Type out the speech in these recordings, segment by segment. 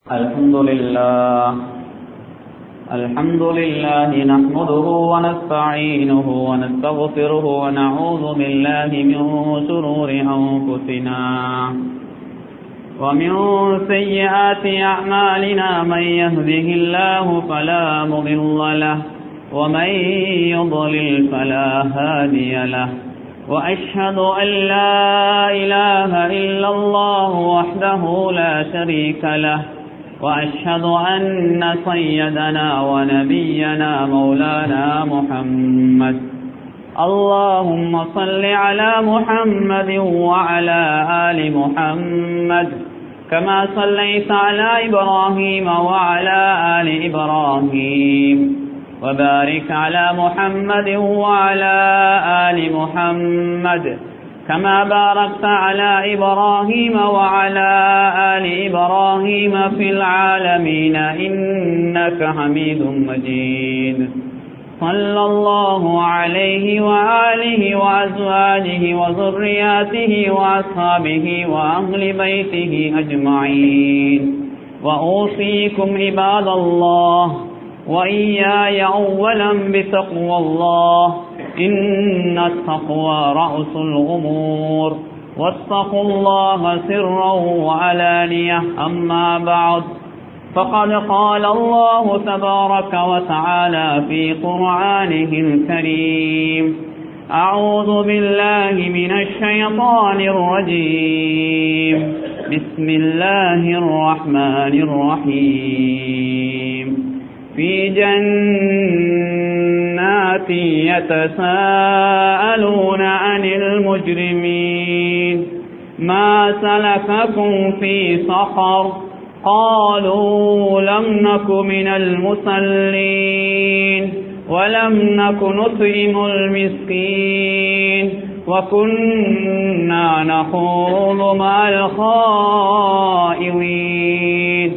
الحمد لله الحمد لله نحمده ونستعينه ونستغفره ونعوذ بالله من شرور أنفسنا ومن سيئات أعمالنا من يهده الله فلا مضل له ومن يضلل فلا هادي له وأشهد أن لا إله إلا الله وحده لا شريك له وأشهد أن سيدنا ونبينا مولانا محمد اللهم صل على محمد وعلى آل محمد كما صليت على إبراهيم وعلى آل إبراهيم وبارك على محمد وعلى آل محمد كما باركت على إبراهيم وعلى آل إبراهيم في العالمين إنك حميد مجيد صلى الله عليه وآله وأزواجه وذرياته وأصحابه وأهل بيته أجمعين وأوصيكم عباد الله وإياي أولا بتقوى الله إن التقوى رأس الأمور واتقوا الله سرا وعلانية أما بعد فقد قال الله تبارك وتعالى في قرآنه الكريم أعوذ بالله من الشيطان الرجيم بسم الله الرحمن الرحيم في جنات يتساءلون عن المجرمين ما سلككم في سقر قالوا لم نك من المصلين ولم نك نطعم المسكين وكنا نخوض مع الخائضين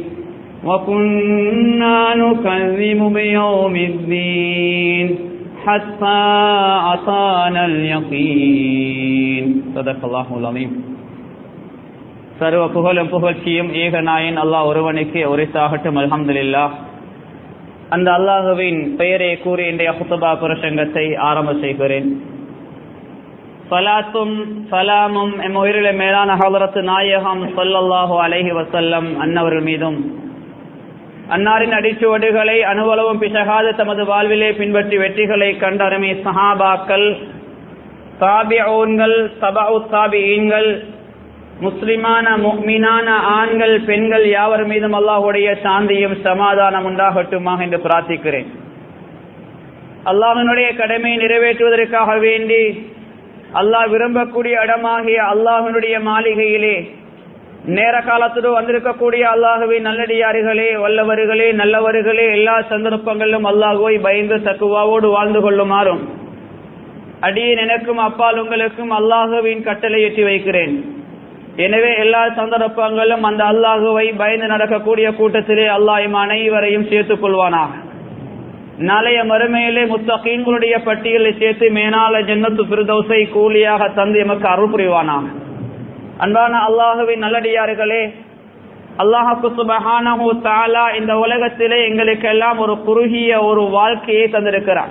وكنا نكذب بيوم الدين حتى أتانا اليقين صدق الله العظيم சர்வ புகழும் புகழ்ச்சியும் ஏக நாயன் அல்லாஹ் ஒருவனுக்கு உரிசாகட்டும் அல்ஹம்துலில்லா அந்த அல்லாஹுவின் பெயரை கூறி இன்றைய குத்துபா புரசங்கத்தை ஆரம்ப செய்கிறேன் சலாத்தும் சலாமும் எம் உயிரில மேலான ஹலரத்து நாயகம் சொல்லல்லாஹு அலைஹி வசல்லம் அன்னவர்கள் மீதும் அன்னாரின் அடிச்சுவடுகளை அணுவளவும் பிசகாது தமது வாழ்விலே பின்பற்றி வெற்றிகளை கண்ட அருமை சஹாபாக்கள் தாபிஊன்கள் தபவு தாபிஈன்கள் முஸ்லிமான முக்மினான ஆண்கள் பெண்கள் யாவர் மீதும் அல்லாஹுடைய சாந்தியும் சமாதானம் உண்டாகட்டுமாக என்று பிரார்த்திக்கிறேன் அல்லாஹனுடைய கடமையை நிறைவேற்றுவதற்காக வேண்டி அல்லாஹ் விரும்பக்கூடிய இடமாகிய அல்லாஹனுடைய மாளிகையிலே நேர காலத்தோடு வந்திருக்கக்கூடிய அல்லாஹுவை நல்லடியார்களே வல்லவர்களே நல்லவர்களே எல்லா சந்தர்ப்பங்களிலும் அல்லாஹுவை பயந்து தக்குவாவோடு வாழ்ந்து கொள்ளுமாறும் அடியேன் எனக்கும் அப்பால் உங்களுக்கும் அல்லாஹுவின் கட்டளை எட்டி வைக்கிறேன் எனவே எல்லா சந்தர்ப்பங்களும் அந்த அல்லாஹுவை பயந்து நடக்கக்கூடிய கூட்டத்திலே அல்லாஹ் அனைவரையும் சேர்த்துக் கொள்வானாக நாளைய மறுமையிலே முத்தகீன்களுடைய பட்டியலை சேர்த்து மேனால ஜன்னத்து பிரதோசை கூலியாக தந்து எமக்கு அருள் புரிவானாக அன்பான அல்லாஹுவின் நல்லடியார்களே அல்லாஹு சுபஹானஹு தாலா இந்த உலகத்திலே எங்களுக்கெல்லாம் ஒரு குறுகிய ஒரு வாழ்க்கையை தந்திருக்கிறார்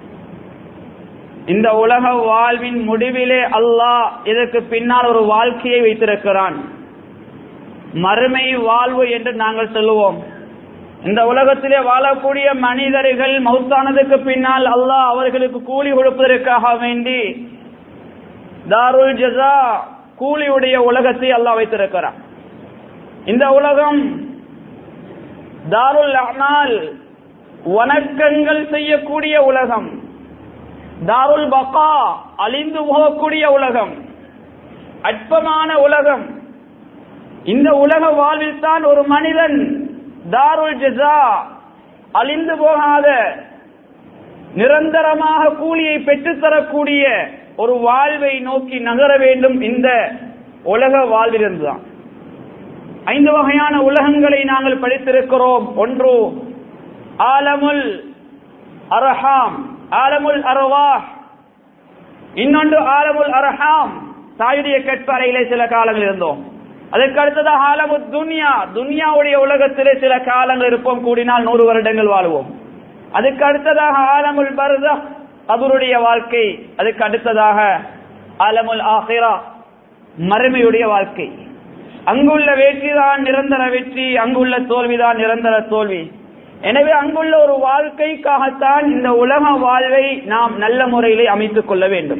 இந்த உலக வாழ்வின் முடிவிலே அல்லாஹ் இதற்கு பின்னால் ஒரு வாழ்க்கையை வைத்திருக்கிறான் மறுமை வாழ்வு என்று நாங்கள் சொல்லுவோம் இந்த உலகத்திலே வாழக்கூடிய மனிதர்கள் மௌத்தானதுக்கு பின்னால் அல்லாஹ் அவர்களுக்கு கூலி கொடுப்பதற்காக வேண்டி தாருல் ஜசா கூலியுடைய உலகத்தை அல்லாஹ் வைத்திருக்கிறான் இந்த உலகம் தாருல் அனால் வணக்கங்கள் செய்யக்கூடிய உலகம் தாருல் பக்கா அழிந்து போகக்கூடிய உலகம் அற்பமான உலகம் இந்த உலக வாழ்வில் தான் ஒரு மனிதன் தாருல் ஜசா அழிந்து போகாத நிரந்தரமாக கூலியை பெற்றுத்தரக்கூடிய ஒரு வாழ்வை நோக்கி நகர வேண்டும் இந்த உலக வாழ்விலிருந்துதான் ஐந்து வகையான உலகங்களை நாங்கள் படித்திருக்கிறோம் ஒன்று ஆலமுல் அரஹாம் ஆலமுல் அரவா இன்னொன்று ஆலமுல் அரஹாம் தாயுடைய கற்பறையிலே சில காலங்கள் இருந்தோம் அதற்கு அடுத்ததாக ஆலமு துன்யா துன்யாவுடைய உலகத்திலே சில காலங்கள் இருப்போம் கூடினால் நூறு வருடங்கள் வாழ்வோம் அதுக்கு அடுத்ததாக ஆலமுல் பர்தா அவருடைய வாழ்க்கை அதுக்கு அடுத்ததாக ஆலமுல் ஆஹிரா மறுமையுடைய வாழ்க்கை அங்குள்ள வெற்றிதான் நிரந்தர வெற்றி அங்குள்ள தோல்விதான் நிரந்தர தோல்வி எனவே அங்குள்ள ஒரு வாழ்க்கைக்காகத்தான் இந்த உலக வாழ்வை நாம் நல்ல முறையிலே அமைத்துக் கொள்ள வேண்டும்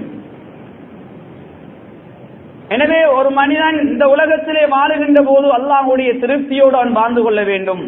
எனவே ஒரு மனிதன் இந்த உலகத்திலே வாழுகின்ற போது அல்லாஹுடைய திருப்தியோடு அவன் வாழ்ந்து கொள்ள வேண்டும்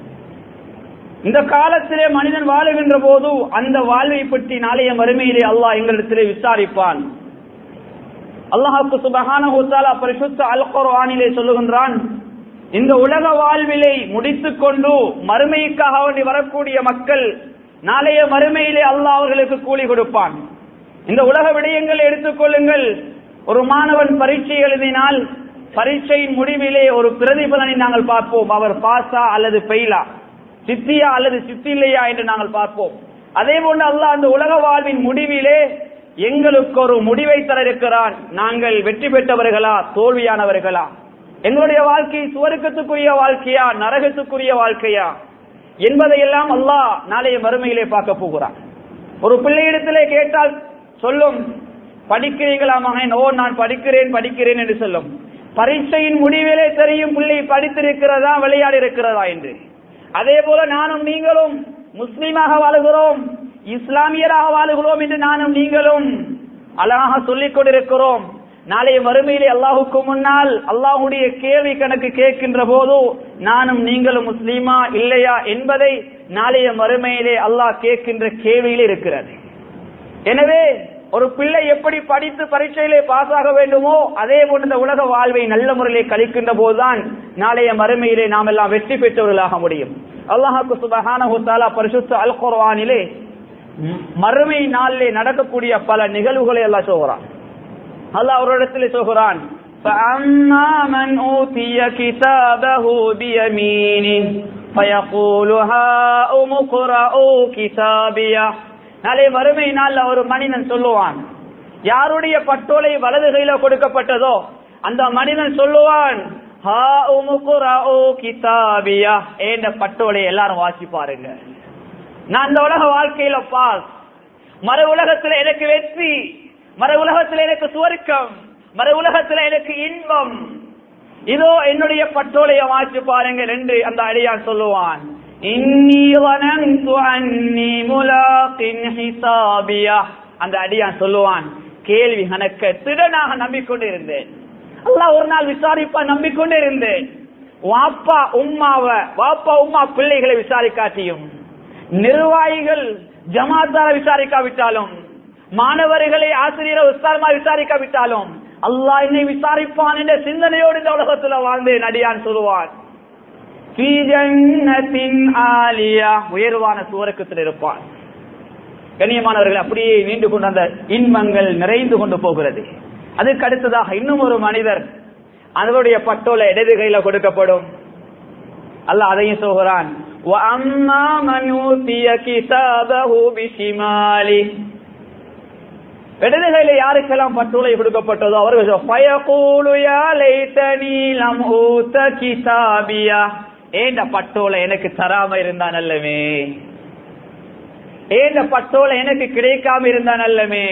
இந்த காலத்திலே மனிதன் வாழுகின்ற போது அந்த வாழ்வை பற்றி நாளைய மறுமையிலே அல்லாஹ் எங்களிடத்திலே விசாரிப்பான் அல்லாஹுக்கு சுபகான பரிசுத்த அல் குர்ஆனிலே சொல்லுகின்றான் இந்த உலக வாழ்விலை முடித்துக் கொண்டு மறுமைக்காக வேண்டி வரக்கூடிய மக்கள் நாளைய மறுமையிலே அல்லாஹ் அவர்களுக்கு கூலி கொடுப்பான் இந்த உலக விடயங்களை எடுத்துக்கொள்ளுங்கள் ஒரு மாணவன் பரீட்சை எழுதினால் பரீட்சையின் முடிவிலே ஒரு பிரதிபலனை நாங்கள் பார்ப்போம் அவர் பாஸா அல்லது பெயிலா சித்தியா அல்லது சித்தி இல்லையா என்று நாங்கள் பார்ப்போம் அதே போன்று அல்லாஹ் அந்த உலக வாழ்வின் முடிவிலே எங்களுக்கு ஒரு முடிவை தர இருக்கிறான் நாங்கள் வெற்றி பெற்றவர்களா தோல்வியானவர்களா எங்களுடைய வாழ்க்கை சுவருக்கத்துக்குரிய வாழ்க்கையா நரகத்துக்குரிய வாழ்க்கையா என்பதையெல்லாம் அல்லாஹ் நாளைய மறுமையிலே பார்க்க போகிறான் ஒரு பிள்ளையிடத்திலே கேட்டால் சொல்லும் படிக்கிறீங்களா மகன் ஓ நான் படிக்கிறேன் படிக்கிறேன் என்று சொல்லும் பரீட்சையின் முடிவிலே தெரியும் பிள்ளை படித்திருக்கிறதா விளையாடி இருக்கிறதா என்று அதே போல நானும் நீங்களும் முஸ்லீமாக வாழுகிறோம் இஸ்லாமியராக வாழுகிறோம் என்று நானும் நீங்களும் அழகாக சொல்லிக் கொண்டிருக்கிறோம் நாளைய மறுமையிலே அல்லாஹுக்கு முன்னால் அல்லாஹுடைய கேள்வி கணக்கு கேட்கின்ற போது நானும் நீங்களும் முஸ்லீமா இல்லையா என்பதை நாளைய மறுமையிலே அல்லாஹ் கேட்கின்ற கேள்வியில் இருக்கிறது எனவே ஒரு பிள்ளை எப்படி படித்து பரீட்சையிலே பாஸ் ஆக வேண்டுமோ அதே போன்று இந்த உலக வாழ்வை நல்ல முறையிலே கழிக்கின்ற போதுதான் நாளைய மறுமையிலே நாம் எல்லாம் வெற்றி பெற்றவர்களாக முடியும் அல்லாஹாக்கு சுபஹான பரிசுத்த அல் குர்ஆனிலே மறுமை நாளிலே நடக்கக்கூடிய பல நிகழ்வுகளை எல்லாம் சொல்கிறான் அல்லாஹ் ஒரு இடத்துல சொல்கிறான் فأما من أوتي كتابه بيمينه فيقول هاؤم اقرءوا كتابيه நாளை மறுமை நாள்ல ஒரு மனிதன் சொல்லுவான் யாருடைய பட்டோலை வலது கையில கொடுக்கப்பட்டதோ அந்த மனிதன் சொல்லுவான் கிதாபியா என்ற பட்டோலை எல்லாரும் வாசி பாருங்க நான் இந்த உலக வாழ்க்கையில பாஸ் மறு உலகத்துல எனக்கு வெற்றி மறு உலகத்துல எனக்கு சுவர்க்கம் மறு உலகத்துல எனக்கு இன்பம் இதோ என்னுடைய பட்டோலைய வாசி பாருங்கள் என்று அந்த அடியான் சொல்லுவான் அந்த அடியான் சொல்லுவான் கேள்வி கணக்க திடனாக நம்பிக்கொண்டு இருந்தேன் அல்லாஹ் ஒரு நாள் விசாரிப்பா நம்பிக்கொண்டு இருந்தேன் வாப்பா உம்மாவ வாப்பா உம்மா பிள்ளைகளை விசாரிக்காட்டியும் நிர்வாகிகள் ஜமாத்தார விசாரிக்காவிட்டாலும் மாணவர்களை ஆசிரியர் உஸ்தாரமா விசாரிக்காவிட்டாலும் அல்லாஹ் என்னை விசாரிப்பான் என்ற சிந்தனையோடு இந்த உலகத்துல வாழ்ந்தேன் அடியான் சொல்லுவான் உயர்வான சுவரக்கத்தில் இருப்பான் கண்ணியமானவர்கள் அப்படியே நீண்டு கொண்டு அந்த இன்பங்கள் நிறைந்து கொண்டு போகிறது அதுக்கு அடுத்ததாக இன்னும் ஒரு மனிதர் அதனுடைய பட்டோல இடது கையில கொடுக்கப்படும் அல்ல அதையும் சொல்கிறான் இடது கையில யாருக்கெல்லாம் பட்டோலை கொடுக்கப்பட்டதோ அவர்கள் ஏண்ட பட்டோலை எனக்கு தராம இருந்தா நல்லமே ஏண்ட பட்டோலை எனக்கு கிடைக்காம இருந்தா நல்லமே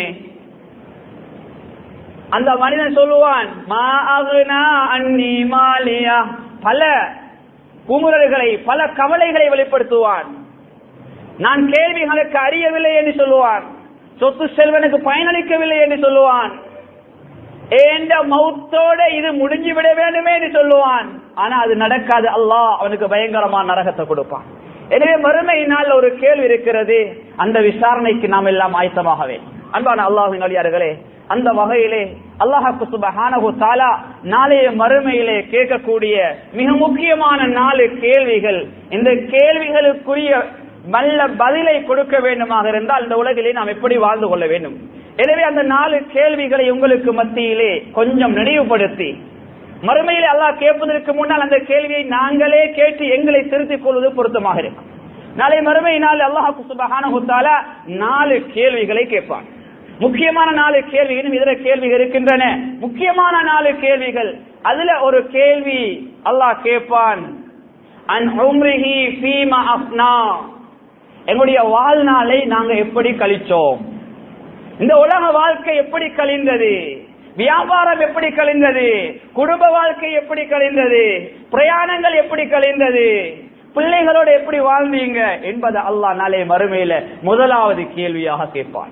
அந்த மனிதன் சொல்லுவான் மா அகுனா அன்னி மாலியா பல குமுறல்களை பல கவலைகளை வெளிப்படுத்துவான் நான் கேள்விகளுக்கு அறியவில்லை என்று சொல்லுவான் சொத்து செல்வனுக்கு பயனளிக்கவில்லை என்று சொல்லுவான் ஏண்ட மௌத்தோட இது முடிஞ்சு விட வேண்டுமே என்று சொல்லுவான் ஆனா அது நடக்காது அல்லாஹ் அவனுக்கு பயங்கரமான நரகத்தை கொடுப்பான் எனவே மறுமை நாள் ஒரு கேள்வி இருக்கிறது அந்த விசாரணைக்கு நாம் எல்லாம் ஆயத்தமாகவே அன்பான அல்லாஹின் அடியார்களே அந்த வகையிலே அல்லாஹாக்கு சுபஹானஹு தாலா நாளைய மறுமையிலே கேட்கக்கூடிய மிக முக்கியமான நாலு கேள்விகள் இந்த கேள்விகளுக்குரிய நல்ல பதிலை கொடுக்க வேண்டுமாக இருந்தால் இந்த உலகிலே நாம் எப்படி வாழ்ந்து கொள்ள வேண்டும் எனவே அந்த நாலு கேள்விகளை உங்களுக்கு மத்தியிலே கொஞ்சம் நினைவுபடுத்தி மறுமையிலே அல்லாஹ் கேட்பதற்கு முன்னால் அந்த கேள்வியை நாங்களே கேட்டு எங்களை திருத்திக் கொள்வது பொருத்தமாக இருக்கும் நாளை மறுமை நாள் அல்லாஹாக்கு சுபஹானஹு தாலா நாலு கேள்விகளை கேட்பான் முக்கியமான நாலு கேள்விகளும் இதர கேள்விகள் இருக்கின்றன முக்கியமான நாலு கேள்விகள் அதுல ஒரு கேள்வி அல்லாஹ் கேட்பான் அன் உம்ரிஹி ஃபீமா அஃப்னா எங்களுடைய வாழ்நாளை நாங்க எப்படி கழிச்சோம் இந்த உலக வாழ்க்கை எப்படி கழிந்தது வியாபாரம் எப்படி கழிந்தது குடும்ப வாழ்க்கை எப்படி கழிந்தது பிரயாணங்கள் எப்படி கழிந்தது பிள்ளைகளோடு எப்படி வாழ்ந்தீங்க என்பது அல்லாஹ் நாளை மறுமையில முதலாவது கேள்வியாக கேட்பான்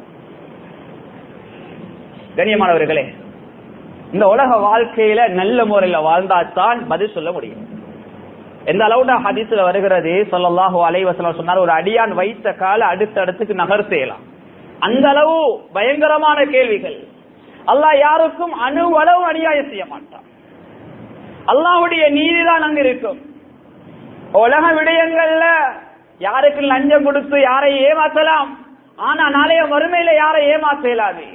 கண்ணியமானவர்களே இந்த உலக வாழ்க்கையில நல்ல முறையில வாழ்ந்தால்தான் பதில் சொல்ல முடியும் எந்த அளவுட ஹதீஸ்ல வருகிறது சொல்லல்லாஹு அலைவசலம் சொன்னார் ஒரு அடியான் வைத்த கால அடுத்த இடத்துக்கு நகர்த்தேலாம் அந்த அளவு பயங்கரமான கேள்விகள் அல்லாஹ் யாருக்கும் அணு அளவு அநியாயம் செய்ய மாட்டான் அல்லாஹுடைய நீதிதான் அங்க இருக்கும் உலக விடயங்கள்ல யாருக்கு லஞ்சம் கொடுத்து யாரை ஏமாத்தலாம் ஆனா நாளைய வறுமையில யாரை ஏமாத்த இயலாது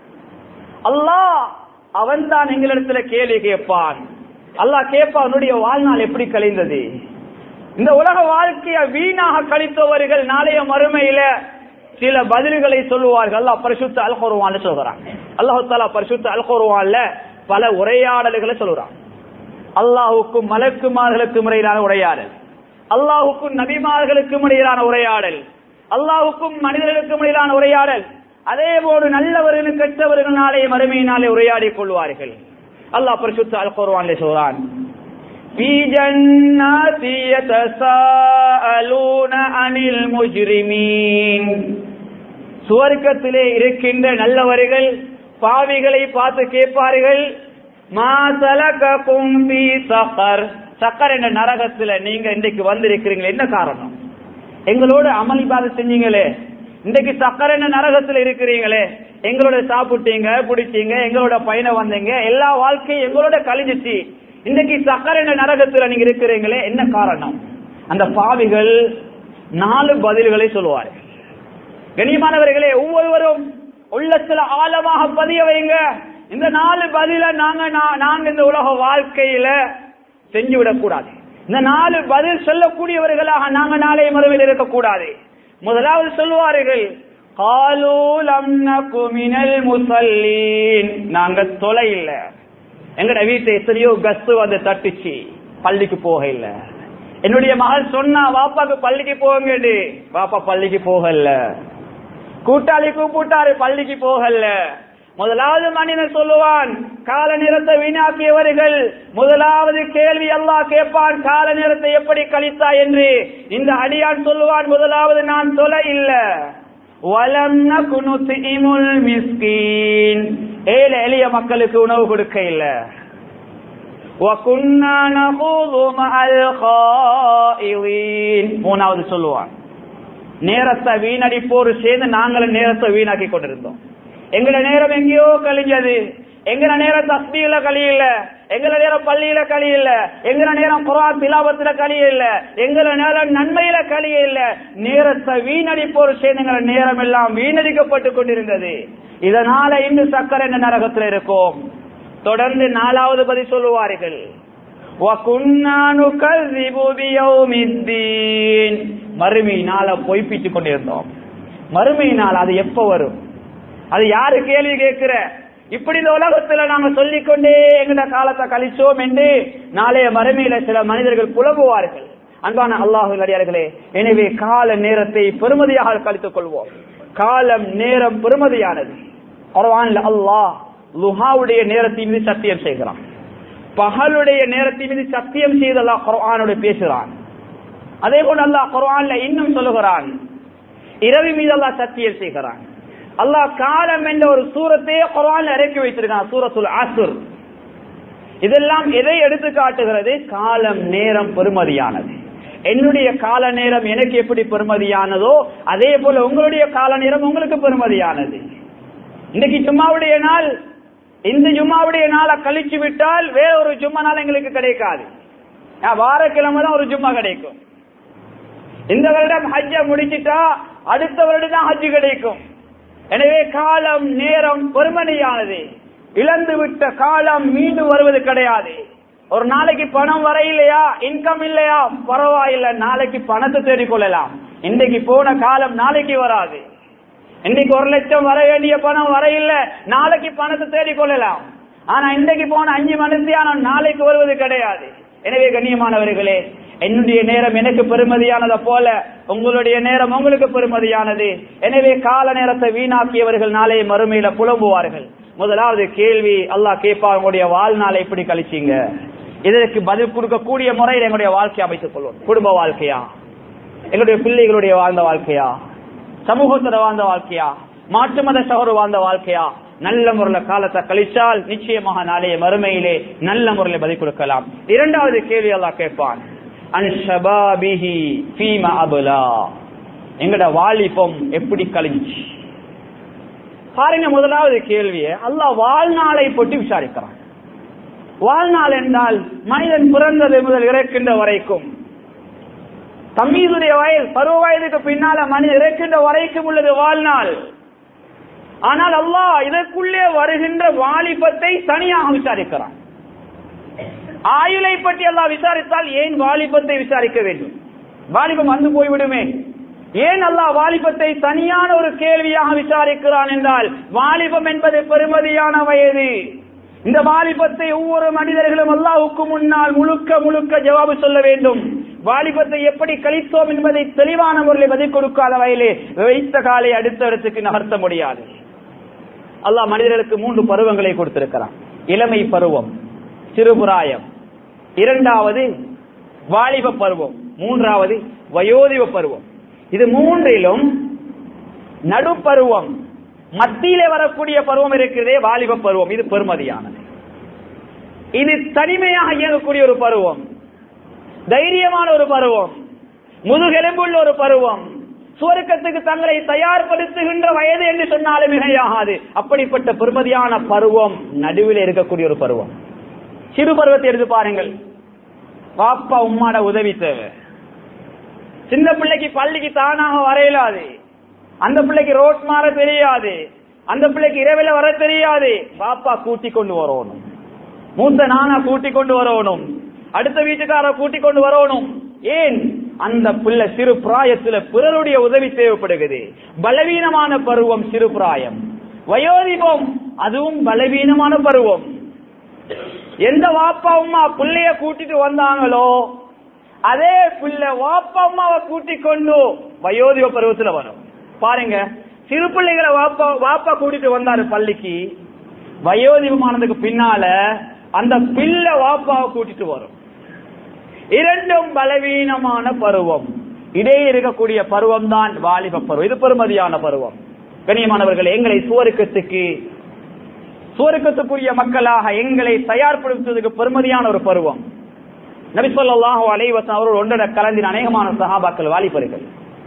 அல்லாஹ் அவன் தான் எங்களிடத்துல கேள்வி கேட்பான் அல்லாஹ் கேட்பான் அவனுடைய வாழ்நாள் எப்படி கழிந்தது இந்த உலக வாழ்க்கைய வீணாக கழித்தவர்கள் நாளைய மறுமையில சில பதில்களை சொல்லுவார்கள் அல்லாஹ் பரிசுத்த அல்கோருவான்னு சொல்றான் அல்லாஹு தாலா பரிசுத்த அல்கோருவான்ல பல உரையாடல்களை சொல்றான் அல்லாஹுக்கும் மலக்குமார்களுக்கும் இடையிலான உரையாடல் அல்லாஹுக்கும் நபிமார்களுக்கும் இடையிலான உரையாடல் அல்லாஹுக்கும் மனிதர்களுக்கும் இடையிலான உரையாடல் அதே போல நல்லவர்கள் கெட்டவர்கள் நாளே மறுமையினாலே உரையாடிக் கொள்வார்கள் அல்லாஹ் பரிசுத்த அல் குர்ஆனிலே சொல்றான் في جنات يتساءلون عن المجرمين சுவர்க்கத்திலே இருக்கின்ற நல்லவர்கள் பாவிகளை பார்த்து கேட்பார்கள் மா சலககும் ஃபீ சகர் சக்கர் என்ற நரகத்துல நீங்க இன்றைக்கு வந்திருக்கிறீங்க என்ன காரணம் எங்களோட அமல் இபாதத் செஞ்சீங்களே இன்றைக்கு சக்கர என்ற நரகத்துல இருக்கிறீங்களே எங்களோட சாப்பிட்டீங்க பிடிச்சீங்க எங்களோட பயணம் வந்தீங்க எல்லா வாழ்க்கையும் எங்களோட கழிஞ்சிச்சு இன்னைக்கு சக்கர என்ற நரகத்துல நீங்க இருக்கிறீங்களே என்ன காரணம் அந்த பாவிகள் நாலு பதில்களை சொல்லுவார்கள் கண்ணியமானவர்களே ஒவ்வொருவரும் உள்ளத்துல ஆழமாக பதிய வைங்க இந்த நாலு பதில நாங்க நா- நாங்க இந்த உலக வாழ்க்கையில செஞ்சு விடக்கூடாது இந்த நாலு பதில் சொல்லக்கூடியவர்களாக நாங்க நாளை மறுவில் இருக்கக்கூடாது முதலாவது சொல்லுவார்கள் قالوا لم نك من المصلين நாங்க தொலை இல்ல எங்கட வீட்டை எத்தனையோ கஸ்து வந்து தட்டுச்சு பள்ளிக்கு போக இல்ல என்னுடைய மகள் சொன்னா வாப்பாக்கு பள்ளிக்கு போங்கடி வாப்பா பள்ளிக்கு போகல கூட்டாளி கூப்பிட்டாரு பள்ளிக்கு போகல முதலாவது மனிதன் சொல்லுவான் கால நேரத்தை வீணாக்கியவர்கள் முதலாவது கேள்வி அல்லாஹ் கேட்பான் கால நேரத்தை எப்படி கழித்தா என்று இந்த அடியான் சொல்லுவான் முதலாவது நான் தொலை இல்ல வலம் நகுனுத்திமுல் மிஸ்கீன் ஏழை எளிய மக்களுக்கு உணவு கொடுக்க இல்ல وَكُنَّا نَخُوضُ مَعَ الْخَائِضِينَ மூணாவது சொல்லுவான் நேரத்தை வீணடிப்போரு சேர்ந்து நாங்களும் நேரத்தை வீணாக்கி கொண்டிருந்தோம் எங்கட நேரம் எங்கேயோ கழிஞ்சது எங்கட நேரம் தஸ்மியில கழியல எங்கட நேரம் பள்ளியில கழியல எங்கட நேரம் குரான் திலாபத்துல கழியல எங்கட நேரம் நன்மையில கழியல நேரத்தை வீணடிப்போரு சேர்ந்து எங்கட நேரம் எல்லாம் வீணடிக்கப்பட்டு கொண்டிருந்தது இதனால இன்று சக்கர என்ற நரகத்தில் இருக்கும் தொடர்ந்து நாலாவது பதில் சொல்லுவார்கள் وَكُنَّا نُكَذِّبُ بِيَوْمِ الدِّينِ மறுமையினால பொய்ப்பித்துக் கொண்டிருந்தோம் மறுமையினால் அது எப்ப வரும் அது யாரு கேள்வி கேட்கிற இப்படி இந்த உலகத்துல நாங்க சொல்லிக்கொண்டே எங்கட காலத்தை கழிச்சோம் என்று நாளைய மறுமையில சில மனிதர்கள் புலம்புவார்கள் அன்பான அல்லாஹு அடியார்களே எனவே கால நேரத்தை பெருமதியாக கழித்துக் கொள்வோம் காலம் நேரம் பெருமதியானது குர்ஆன்ல அல்லாஹ் லுஹாவுடைய நேரத்தின் மீது சத்தியம் செய்கிறான் பகலுடைய நேரத்தின் மீது சத்தியம் செய்து அல்லாஹ் குர்ஆனோடு பேசுகிறான் அதே போல அல்லாஹ் குர்ஆன்ல இன்னும் சொல்லுகிறான் இரவு மீது அல்லாஹ் சத்தியம் செய்கிறான் அல்லாஹ் காலம் என்ற ஒரு சூரத்தையே குர்ஆன்ல இறக்கி வைத்திருக்கான் சூரத்துல் அஸ்ர் இதெல்லாம் எதை எடுத்து காட்டுகிறது காலம் நேரம் பெருமதியானது என்னுடைய கால நேரம் எனக்கு எப்படி பெருமதியானதோ அதே போல உங்களுடைய கால நேரம் உங்களுக்கு பெருமதியானது இன்னைக்கு ஜும்மாவுடைய நாள் இந்த ஜும்மாவுடைய நாளை கழிச்சு விட்டால் வேற ஒரு ஜும்மா நாள் எங்களுக்கு கிடைக்காது ஆஹ் வாரக்கிழமை தான் ஒரு ஜும்மா கிடைக்கும் இந்த வருடம் ஹஜ்ஜ முடிச்சிட்டா அடுத்த வருடம் தான் ஹஜ் கிடைக்கும் எனவே காலம் நேரம் பெருமதியானது இழந்து விட்ட காலம் மீண்டும் வருவது கிடையாது ஒரு நாளைக்கு பணம் வர இல்லையா இன்கம் இல்லையா பரவாயில்லை நாளைக்கு பணத்தை தேடிக் கொள்ளலாம் இன்றைக்கு போன காலம் நாளைக்கு வராது இன்னைக்கு ஒரு லட்சம் வர வேண்டிய பணம் வர இல்ல நாளைக்கு பணத்தை தேடிக் கொள்ளலாம் ஆனா இன்றைக்கு போன அஞ்சு மணித்தியானம் நாளைக்கு வருவது கிடையாது எனவே கண்ணியமானவர்களே என்னுடைய நேரம் எனக்கு பெருமதியானதை போல உங்களுடைய நேரம் உங்களுக்கு பெருமதியானது எனவே கால நேரத்தை வீணாக்கியவர்கள் நாளை மறுமையில புலம்புவார்கள் முதலாவது கேள்வி அல்லாஹ் கேட்பா உங்களுடைய வாழ்நாளை எப்படி கழிச்சீங்க இதற்கு பதில் கொடுக்கக்கூடிய முறையில் எங்களுடைய வாழ்க்கையை அமைத்துக் கொள்வோம் குடும்ப வாழ்க்கையா எங்களுடைய பிள்ளைகளுடைய வாழ்ந்த வாழ்க்கையா சமூகத்துல வாழ்ந்த வாழ்க்கையா மாற்று மத சகோதர வாழ்ந்த வாழ்க்கையா நல்ல முறையில காலத்தை கழிச்சால் நிச்சயமாக நாளைய மறுமையிலே நல்ல முறையில பதில் கொடுக்கலாம் இரண்டாவது கேள்வி எல்லாம் கேட்பான் அன்ஷபாபிஹி ஃபீம அபுலா எங்கட வாலிபம் எப்படி கழிஞ்சு பாருங்க முதலாவது கேள்வியை அல்லாஹ் வாழ்நாளை பற்றி விசாரிக்கிறான் வாழ்நாள் என்றால் மனிதன் பிறந்தது முதல் இறக்கின்ற வரைக்கும் தம்மீதுடைய வயது பருவ வயதுக்கு பின்னால மனிதன் இறக்கின்ற வரைக்கும் உள்ளது வாழ்நாள் ஆனால் அல்லாஹ் இதற்குள்ளே வருகின்ற வாலிபத்தை தனியாக விசாரிக்கிறான் ஆயுளை பற்றி அல்லாஹ் விசாரித்தால் ஏன் வாலிபத்தை விசாரிக்க வேண்டும் வாலிபம் வந்து போய்விடுமே ஏன் அல்லாஹ் வாலிபத்தை தனியான ஒரு கேள்வியாக விசாரிக்கிறான் என்றால் வாலிபம் என்பது பெருமதியான வயது இந்த வாலிபத்தை ஒவ்வொரு மனிதர்களும் அல்லாஹுக்கு முன்னால் முழுக்க முழுக்க ஜவாபு சொல்ல வேண்டும் வாலிபத்தை எப்படி கழித்தோம் என்பதை தெளிவான முறையில் பதில் கொடுக்காத வயலே வைத்த காலை அடுத்த இடத்துக்கு நகர்த்த முடியாது அல்லாஹ் மனிதர்களுக்கு மூன்று பருவங்களை கொடுத்திருக்கிறான் இளமை பருவம் சிறுபுராயம் இரண்டாவது வாலிப பருவம் மூன்றாவது வயோதிப பருவம் இது மூன்றிலும் நடுப்பருவம் மத்தியிலே வரக்கூடிய பருவம் இருக்கிறதே வாலிப பருவம் இது பெருமதியானது இது தனிமையாக இயங்கக்கூடிய ஒரு பருவம் தைரியமான ஒரு பருவம் முதுகெலும்புள்ள ஒரு பருவம் சுவர்க்கத்துக்கு தங்களை தயார்படுத்துகின்ற வயது என்று சொன்னாலும் மிகையாகாது அப்படிப்பட்ட பெருமதியான பருவம் நடுவில் இருக்கக்கூடிய ஒரு பருவம் சிறு பருவத்தை எடுத்து பாருங்கள் பாப்பா உம்மாட உதவி தேவை சின்ன பிள்ளைக்கு பள்ளிக்கு தானாக வரையலாது அந்த பிள்ளைக்கு ரோட் மாற தெரியாது அந்த பிள்ளைக்கு இரவில் வர தெரியாது பாப்பா கூட்டி கொண்டு வரணும் மூத்த நானா கூட்டி கொண்டு வரணும் அடுத்த வீட்டுக்கார கூட்டி கொண்டு வரணும் ஏன் அந்த பிள்ளை சிறு பிராயத்துல பிறருடைய உதவி தேவைப்படுகிறது பலவீனமான பருவம் சிறு பிராயம் வயோதிபம் அதுவும் பலவீனமான பருவம் எந்த வாப்பா அம்மா பிள்ளைய கூட்டிட்டு வந்தாங்களோ அதே பிள்ளை வாப்பா அம்மாவை கூட்டிக் கொண்டு வயோதிப பருவத்துல வரும் பாருங்க சிறு பிள்ளைகளை வாப்பா வாப்பா கூட்டிட்டு வந்தாரு பள்ளிக்கு வயோதிபமானதுக்கு பின்னால அந்த பிள்ளை வாப்பாவை கூட்டிட்டு வரும் இரண்டும் பலவீனமான பருவம் இடையே இருக்கக்கூடிய பருவம் தான் வாலிப பருவம் இது பெருமதியான பருவம் கண்ணியமானவர்கள் எங்களை சுவருக்கத்துக்கு சுவருக்கத்துக்குரிய மக்களாக எங்களை தயார்படுத்துவதற்கு பெருமதியான ஒரு பருவம் நபிசல்லாஹு அலைவசம் அவர்கள் ஒன்றரை கலந்தின் அநேகமான சகாபாக்கள் வாலிபர்கள்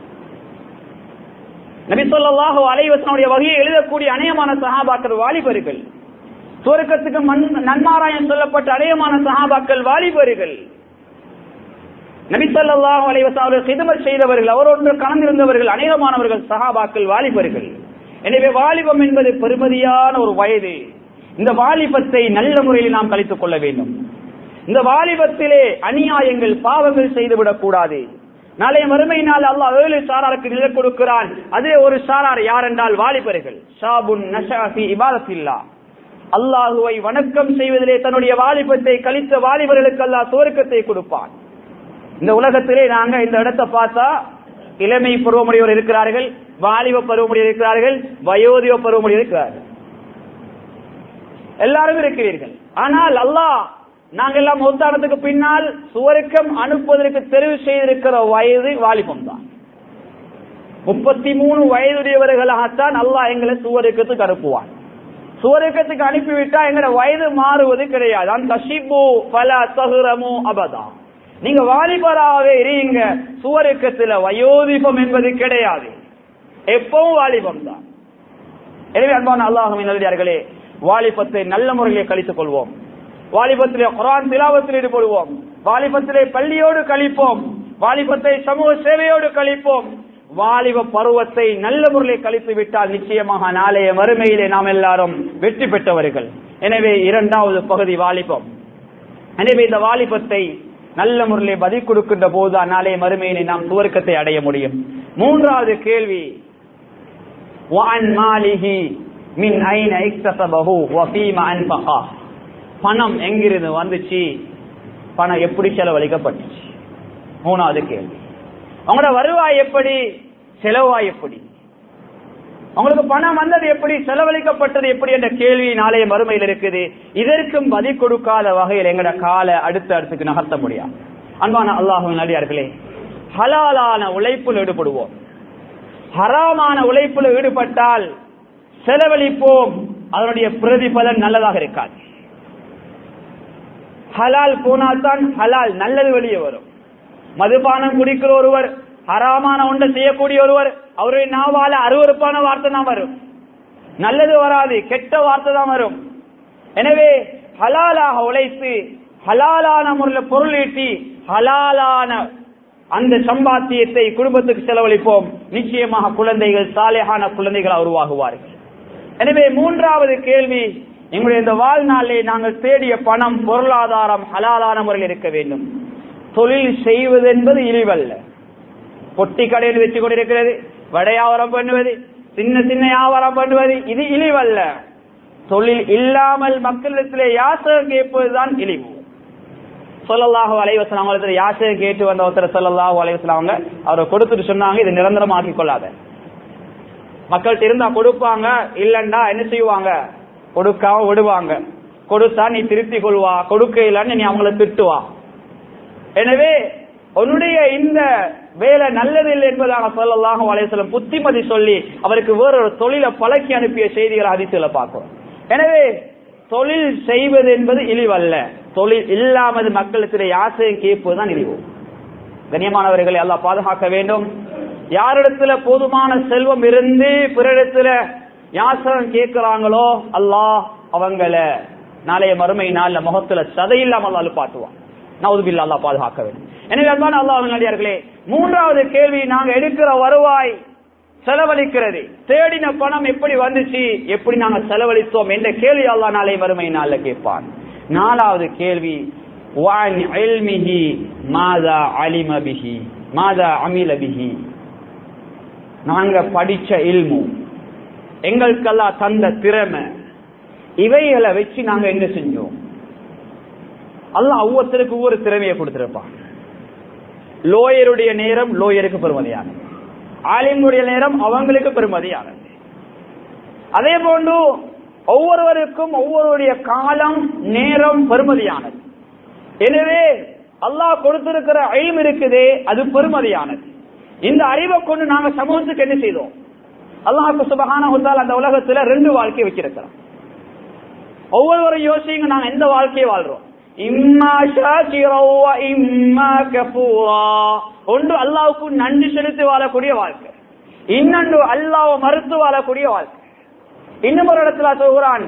நபிசல்லாஹு அலைவசனுடைய வகையை எழுதக்கூடிய அநேகமான சகாபாக்கள் வாலிபர்கள் சுவருக்கத்துக்கு மண் நன்மாராயம் சொல்லப்பட்ட அநேகமான சகாபாக்கள் வாலிபர்கள் நபிசல்லாஹு அலைவசம் அவர்கள் சிதமர் செய்தவர்கள் அவரோடு கலந்திருந்தவர்கள் அநேகமானவர்கள் சகாபாக்கள் வாலிபர்கள் எனவே வாலிபம் என்பது பெருமதியான ஒரு வயது இந்த வாலிபத்தை நல்ல முறையில் நாம் கழித்துக் கொள்ள வேண்டும் இந்த வாலிபத்திலே அநியாயங்கள் பாவங்கள் செய்துவிடக் கூடாது நாளைய மறுமை நாள் அல்லாஹ் ஏழு சாராருக்கு நிலை கொடுக்கிறான் அதே ஒரு சாரார் யார் என்றால் வாலிபர்கள் ஷாபுன் நஷாஃபி இபாதத்தில்லா அல்லாஹுவை வணக்கம் செய்வதிலே தன்னுடைய வாலிபத்தை கழித்த வாலிபர்களுக்கு அல்லாஹ் துவர்க்கத்தை கொடுப்பான் இந்த உலகத்திலே நாங்க இந்த இடத்தை பார்த்தா இளமை பருவமுடையவர் இருக்கிறார்கள் வாலிப பருவமுடைய இருக்கிறார்கள் வயோதிப பருவமுடைய இருக்கிறார்கள் எல்லாரும் இருக்கிறீர்கள் ஆனால் அல்லாஹ் நாங்க எல்லாம் மௌத்தானத்துக்கு பின்னால் சுவருக்கம் அனுப்புவதற்கு தெரிவு செய்திருக்கிற வயது வாலிபம் தான் முப்பத்தி மூணு வயதுடையவர்களாகத்தான் அல்லாஹ் எங்களை சுவருக்கத்துக்கு அனுப்புவான் சுவருக்கத்துக்கு அனுப்பிவிட்டா எங்களோட வயது மாறுவது கிடையாது அந்த ஷிபு பல தகுரமு அபதா நீங்க வாலிபராகவே இருங்க சுவருக்கத்துல வயோதிபம் என்பது கிடையாது எப்பவும் வாலிபம் தான் எனவே அன்பான அல்லாஹுவின் நல்லடியார்களே வாலிபத்தை நல்ல முறையிலே கழித்துக் கொள்வோம் வாலிபத்திலே குரான் திலாவத்தில் ஈடுபடுவோம் வாலிபத்திலே பள்ளியோடு கழிப்போம் வாலிபத்தை சமூக சேவையோடு கழிப்போம் வாலிப பருவத்தை நல்ல முறையிலே கழித்து விட்டால் நிச்சயமாக நாளைய மறுமையிலே நாம் எல்லாரும் வெற்றி பெற்றவர்கள் எனவே இரண்டாவது பகுதி வாலிபம் எனவே இந்த வாலிபத்தை நல்ல முறையிலே பதில் கொடுக்கின்ற போதுதான் நாளைய மறுமையிலே நாம் சுவர்க்கத்தை அடைய முடியும் மூன்றாவது கேள்வி وعن ماله من أين اكتسبه وفيما أنفقه பணம் எங்கிருந்து வந்துச்சு பணம் எப்படி செலவழிக்கப்பட்டுச்சு மூணாவது கேள்வி உங்களோட வருவாய் எப்படி செலவாய் எப்படி உங்களுக்கு பணம் வந்தது எப்படி செலவழிக்கப்பட்டது எப்படி என்ற கேள்வி நாளைய மறுமையில் இருக்குது இதற்கும் பதில் கொடுக்காத வகையில் எங்கட கால அடுத்த அடுத்துக்கு நகர்த்த முடியாது அன்பான அல்லாஹு நடிகார்களே ஹலாலான உழைப்பில் ஈடுபடுவோம் ஹராமான உழைப்பில் ஈடுபட்டால் செலவழிப்போம் அதனுடைய பிரதிபலன் நல்லதாக இருக்காது ஹலால் போனால்தான் ஹலால் நல்லது வெளியே வரும் மதுபானம் குடிக்கிற ஒருவர் ஹராமான ஒன்றை செய்யக்கூடிய ஒருவர் அவருடைய நாவால அருவறுப்பான வார்த்தை தான் வரும் நல்லது வராது கெட்ட வார்த்தை தான் வரும் எனவே ஹலாலாக உழைத்து ஹலாலான முறையில் பொருள் ஈட்டி ஹலாலான அந்த சம்பாத்தியத்தை குடும்பத்துக்கு செலவழிப்போம் நிச்சயமாக குழந்தைகள் சாலையான குழந்தைகள் உருவாகுவார்கள் எனவே மூன்றாவது கேள்வி எங்களுடைய இந்த வாழ்நாளிலே நாங்கள் தேடிய பணம் பொருளாதாரம் ஹலாலான முறையில் இருக்க வேண்டும் தொழில் செய்வது என்பது இழிவல்ல பொட்டி கடையில் வச்சு கொண்டிருக்கிறது வடையாவரம் பண்ணுவது சின்ன சின்ன வியாபாரம் பண்ணுவது இது இழிவல்ல தொழில் இல்லாமல் மக்களிடத்திலே யாசகம் கேட்பதுதான் இழிவு சொல்லல்லாஹு அலைவசம் அவங்களுக்கு யாசகம் கேட்டு வந்த ஒருத்தர் சொல்லல்லாஹு அலைவசம் அவங்க அவரை கொடுத்துட்டு சொன்னாங்க இதை நிரந்தரமாக்கி கொள்ளாத மக்கள்கிட்ட இருந்தா கொடுப்பாங்க இல்லண்டா என்ன செய்வாங்க கொடுக்காம விடுவாங்க கொடுத்தா நீ திருத்தி கொள்வா கொடுக்க இல்லன்னு நீ அவங்கள திட்டுவா எனவே உன்னுடைய இந்த வேலை நல்லதில்லை என்பதாக சொல்லலாம் வலைசலம் புத்திமதி சொல்லி அவருக்கு வேறொரு தொழிலை பழக்கி அனுப்பிய செய்திகளை அதிசயில பார்க்கிறோம் எனவே தொழில் செய்வது என்பது இழிவல்ல தொழில் இல்லாமல் மக்களுக்கு யாசையும் கேட்பதுதான் இழிவு கண்ணியமானவர்களை எல்லாம் பாதுகாக்க வேண்டும் யாரிடத்துல போதுமான செல்வம் இருந்து பிறரிடத்துல யாசகம் கேட்கிறாங்களோ அல்லாஹ் அவங்கள நாளைய மறுமை நாள்ல முகத்துல சதையில்லாமல் அழுப்பாட்டுவான் நவுதுபில்லா அல்லா பாதுகாக்க வேண்டும் எனவே அன்பான அல்லாஹ் நடிகார்களே மூன்றாவது கேள்வி நாங்க எடுக்கிற வருவாய் செலவழிக்கிறது தேடின பணம் எப்படி வந்துச்சு எப்படி நாங்க செலவழித்தோம் என்ற கேள்வி அல்லா நாளை வறுமை நாள்ல கேட்பான் நாலாவது கேள்வி வான் இல்மிஹி மாதா அலிம பிஹி மாதா அமில பிஹி நாங்க படிச்ச இல்மு எங்களுக்கெல்லாம் தந்த திறமை இவைகளை வச்சு நாங்க என்ன செஞ்சோம் அல்லாஹ் ஒவ்வொருத்தருக்கு ஒவ்வொரு திறமையை கொடுத்திருப்பான் லோயருடைய நேரம் லோயருக்கு பெருமதியானது ஆலிமுடைய நேரம் அவங்களுக்கு பெருமதியானது அதே போன்று ஒவ்வொருவருக்கும் ஒவ்வொருடைய காலம் நேரம் பெருமதியானது எனவே அல்லாஹ் கொடுத்திருக்கிற அழிவு இருக்குதே அது பெருமதியானது இந்த அறிவை கொண்டு நாங்க சமூகத்துக்கு என்ன செய்தோம் அல்லாஹுக்கு சுபகான அந்த உலகத்துல ரெண்டு வாழ்க்கை வச்சிருக்கிறோம் ஒவ்வொருவரும் யோசிங்க நாங்க எந்த வாழ்க்கையை வாழ்றோம் இம்மா ஷாக்கிரவா இம்மா கபூரா ஒன்று அல்லாவுக்கு நன்றி செலுத்தி வாழக்கூடிய வாழ்க்கை இன்னொன்று அல்லாவை மறுத்து வாழக்கூடிய வாழ்க்கை இன்னும் ஒரு இடத்துல சொல்கிறான்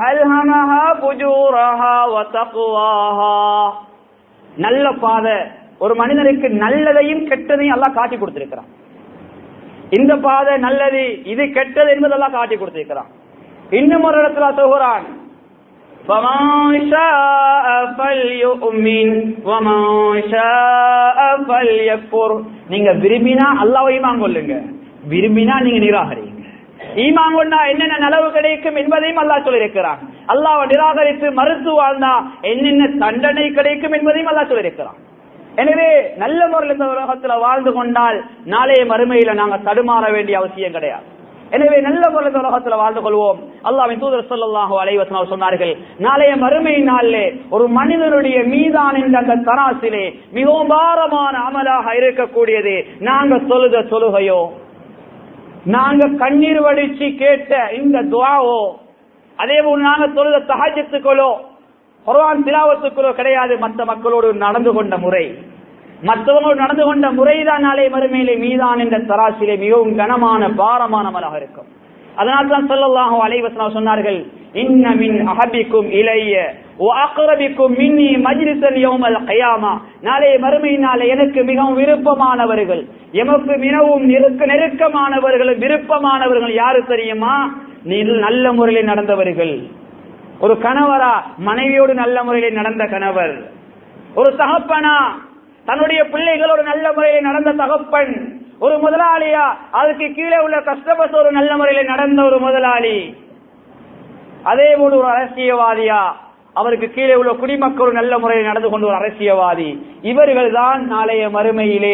நல்ல பாதை ஒரு மனிதனுக்கு நல்லதையும் கெட்டதையும் எல்லாம் காட்டி கொடுத்திருக்கிறான் இந்த பாதை நல்லது இது கெட்டது என்பதெல்லாம் காட்டி கொடுத்திருக்கிறான் இன்னும் ஒரு இடத்துல சொல்கிறான் فمن شاء فليؤمن ومن شاء فليكفر நீங்க விரும்பினா அல்லாஹ்வை ஈமான் கொள்ளுங்க விரும்பினா நீங்க நிராகரிங்க ஈமான் கொண்டா என்னென்ன நலவு கிடைக்கும் என்பதையும் அல்லாஹ் சொல்லியிருக்கிறான் அல்லாஹ்வை நிராகரித்து மறுத்து வாழ்ந்தா என்னென்ன தண்டனை கிடைக்கும் என்பதையும் அல்லாஹ் சொல்லியிருக்கிறான் எனவே நல்ல முறையில் இந்த உலகத்துல வாழ்ந்து கொண்டால் நாளைய மறுமையில நாங்க தடுமாற வேண்டிய அவசியம் கிடையாது எனவே நல்ல முறையில் உலகத்துல வாழ்ந்து கொள்வோம் அல்லாவின் தூதர் சொல்லல்லாஹு அலைவசனம் சொன்னார்கள் நாளைய மறுமை நாளிலே ஒரு மனிதனுடைய மீதான் என்ற அந்த தராசிலே மிகவும் பாரமான அமலாக இருக்கக்கூடியது நாங்க சொல்லுத தொழுகையோ நாங்க கண்ணீர் வடிச்சு கேட்ட இந்த துவாவோ அதே போல் நாங்க தொழுத தகாஜத்துக்களோ குர்ஆன் திலாவத்துக்களோ கிடையாது மற்ற மக்களோடு நடந்து கொண்ட முறை மற்றவங்களோடு நடந்து கொண்ட முறைதான் நாளை மறுமையிலே மீதான் என்ற தராசிலே மிகவும் கனமான பாரமானவராக இருக்கும் அதனால் தான் சொல்லல்லாஹு அலைவசனம் சொன்னார்கள் இன்ன மின் அஹபிக்கும் இளைய அக்ரபிக்கும் மின்னி மஜ்லிசல் யௌமல் கயாமா நாளை மறுமை நாளை எனக்கு மிகவும் விருப்பமானவர்கள் எமக்கு மிகவும் நெருக்க நெருக்கமானவர்கள் விருப்பமானவர்கள் யாரு தெரியுமா நீ நல்ல முறையில் நடந்தவர்கள் ஒரு கணவரா மனைவியோடு நல்ல முறையில் நடந்த கணவர் ஒரு தகப்பனா தன்னுடைய பிள்ளைகளோடு நல்ல முறையில் நடந்த தகப்பன் ஒரு முதலாளியா அதுக்கு கீழே உள்ள கஷ்டப்பட்ட ஒரு நல்ல முறையில் நடந்த ஒரு முதலாளி அதே போல ஒரு அரசியல்வாதியா அவருக்கு கீழே உள்ள குடிமக்களும் நல்ல முறையில் நடந்து கொண்டு ஒரு அரசியவாதி இவர்கள் தான் நாளைய மறுமையிலே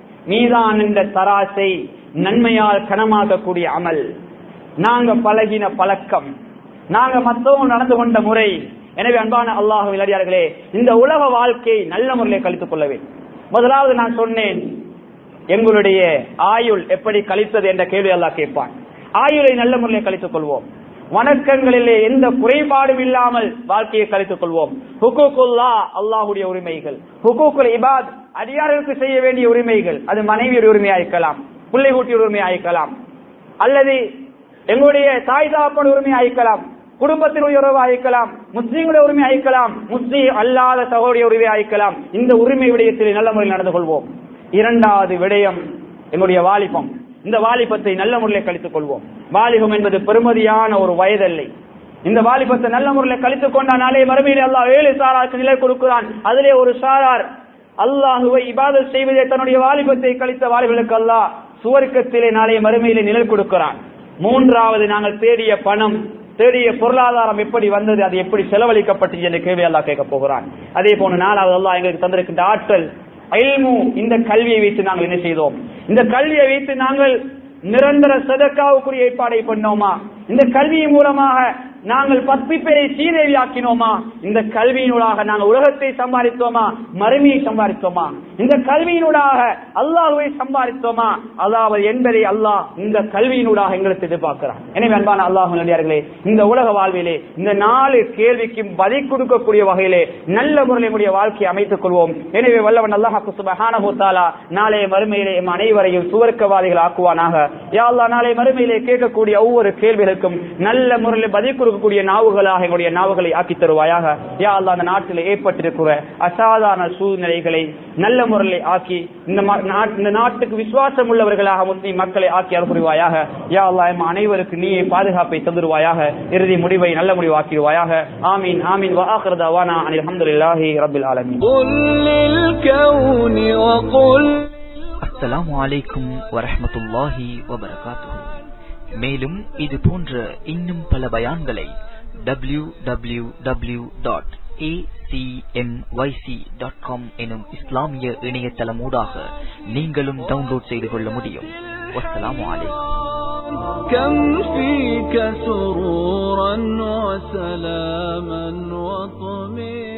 மீதான் என்ற தராசை நன்மையால் கனமாக்கக்கூடிய அமல் நாங்க பழகின பழக்கம் நாங்க மத்தவங்க நடந்து கொண்ட முறை எனவே அன்பான அல்லாஹு விளையாடியார்களே இந்த உலக வாழ்க்கையை நல்ல முறையில் கழித்துக் கொள்ள வேண்டும் முதலாவது நான் சொன்னேன் எங்களுடைய ஆயுள் எப்படி கழித்தது என்ற கேள்வி அல்லாஹ் கேட்பான் ஆயுளை நல்ல முறையில் கழித்துக் கொள்வோம் வணக்கங்களிலே எந்த குறைபாடும் இல்லாமல் வாழ்க்கையை கழித்துக் கொள்வோம் ஹுகூக்குல்லா அல்லாஹுடைய உரிமைகள் ஹுகூக்குல் இபாத் அடியார்களுக்கு செய்ய வேண்டிய உரிமைகள் அது மனைவியுடைய உரிமையா இருக்கலாம் பிள்ளை கூட்டிய உரிமையா இருக்கலாம் அல்லது எங்களுடைய தாய் தாப்பன் உரிமையா இருக்கலாம் குடும்பத்தினுடைய உறவு அழைக்கலாம் முஸ்லீம்களுடைய உரிமை அழைக்கலாம் முஸ்லீம் அல்லாத சகோடைய உரிமை அழைக்கலாம் இந்த உரிமை விடயத்தில் நல்ல முறையில் நடந்து கொள்வோம் இரண்டாவது விடயம் எங்களுடைய வாலிபம் இந்த வாலிபத்தை நல்ல முறையில் கழித்துக் கொள்வோம் வாலிபம் என்பது பெருமதியான ஒரு வயதல்லை இந்த வாலிபத்தை நல்ல முறையில் கழித்துக் கொண்டா நாளே மறுமையில் அல்லாஹ் ஏழு சாராருக்கு நிலை கொடுக்கிறான் அதிலே ஒரு சாரார் அல்லாஹுவை இபாதத் செய்வதே தன்னுடைய வாலிபத்தை கழித்த வாலிபர்களுக்கு அல்லாஹ் சுவர்க்கத்திலே நாளைய மறுமையிலே நிழல் கொடுக்கிறான் மூன்றாவது நாங்கள் தேடிய பணம் தேடிய பொருளாதாரம் எப்படி வந்தது அது எப்படி செலவழிக்கப்பட்டது என்ற கேள்வி அல்லாஹ் கேட்க போகிறான் அதே போல நாலாவது அல்லாஹ் எங்களுக்கு தந்திருக்கின்ற ஆற்றல் அயல்மு இந்த கல்வியை வைத்து நாங்கள் என்ன செய்தோம் இந்த கல்வியை வைத்து நாங்கள் நிரந்தர சதக்காவுக்குரிய ஏற்பாடை பண்ணோமா இந்த கல்வியின் மூலமாக நாங்கள் பத்து பேரை சீதேவி ஆக்கினோமா இந்த கல்வியினூடாக நாங்கள் உலகத்தை சம்பாதித்தோமா மறுமையை சம்பாதித்தோமா இந்த கல்வியினூடாக அல்லாஹுவை சம்பாதித்தோமா அதாவது என்பதை அல்லாஹ் இந்த கல்வியினூடாக எங்களுக்கு எதிர்பார்க்கிறான் எனவே அன்பான அல்லாஹ் நடிகார்களே இந்த உலக வாழ்விலே இந்த நாலு கேள்விக்கும் பதில் கொடுக்கக்கூடிய வகையிலே நல்ல முறையில் நம்முடைய வாழ்க்கையை அமைத்துக் கொள்வோம் எனவே வல்லவன் அல்லாஹ் சுபஹானஹு தஆலா நாளைய மறுமையிலே எம் அனைவரையும் சுவர்க்கவாதிகள் ஆக்குவானாக யா அல்லாஹ் நாளை மறுமையிலே கேட்கக்கூடிய ஒவ்வொரு கேள்விகளுக்கும் நல்ல முறையில் பதில் கொடுக்கக்கூடிய நாவுகளாக எங்களுடைய நாவுகளை ஆக்கி தருவாயாக யா அல்லாஹ் அந்த நாட்டில் ஏற்பட்டிருக்கிற அசாதாரண சூழ்நிலைகளை நல்ல முறையில் ஆக்கி இந்த ம- நாட்- இந்த நாட்டுக்கு விசுவாசம் உள்ளவர்களாக முஸ்லிம் மக்களை ஆக்கி அனுப்புவாயாக யா அல்லாஹ் எம் அனைவருக்கு நீயே பாதுகாப்பை தந்துருவாயாக இறுதி முடிவை நல்ல முடிவாக்கிடுவாயாக ஆமீன் ஆமீன் வாஹர் தவானா அனில் அல்ஹம்துலில்லாஹி ரப்பில் ஆலமீன் قل للكون وقل அஸ்ஸலாமு அலைக்கும் வரஹ்மத்துல்லாஹி வபரகாத்துஹு மேலும் இது போன்ற இன்னும் பல பயான்களை W W W dot dot com எனும் இஸ்லாமிய இணையதளமூடாக நீங்களும் டவுன்லோட் செய்து கொள்ள முடியும் வஸ்ஸலாமு அலைக்கும் كم فيك سرورا وسلاما وطمئنا